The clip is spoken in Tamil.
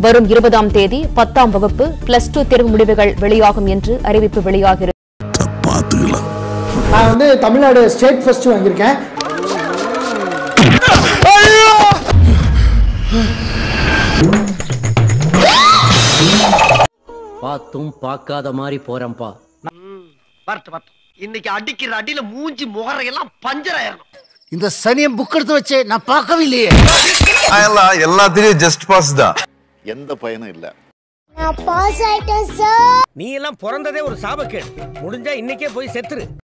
வரும் இருபதாம் தேதி பத்தாம் வகுப்பு பிளஸ் டூ தேர்வு முடிவுகள் வெளியாகும் என்று அறிவிப்பு வெளியாகிறது பார்த்துக்கலாம் நான் வந்து தமிழ்நாடு ஸ்டேட் ஃபர்ஸ்ட் வாங்கியிருக்கேன் பார்த்தும் பார்க்காத மாதிரி போறேன்பா வரட்டு வரட்டும் இன்னைக்கு அடிக்கிற அடியில மூஞ்சி முகரையெல்லாம் பஞ்சர் ஆயிரணும் இந்த சனியை புக் எடுத்து வச்சு நான் பார்க்கவில்லையே எல்லாம் எல்லாத்துலயும் ஜஸ்ட் பாஸ் தான் எந்த பயனும் இல்லை நான் பாஸ் ஆயிட்டேன் சார் நீ எல்லாம் பிறந்ததே ஒரு சாபக்கேடு முடிஞ்சா இன்னைக்கே போய் செத்துரு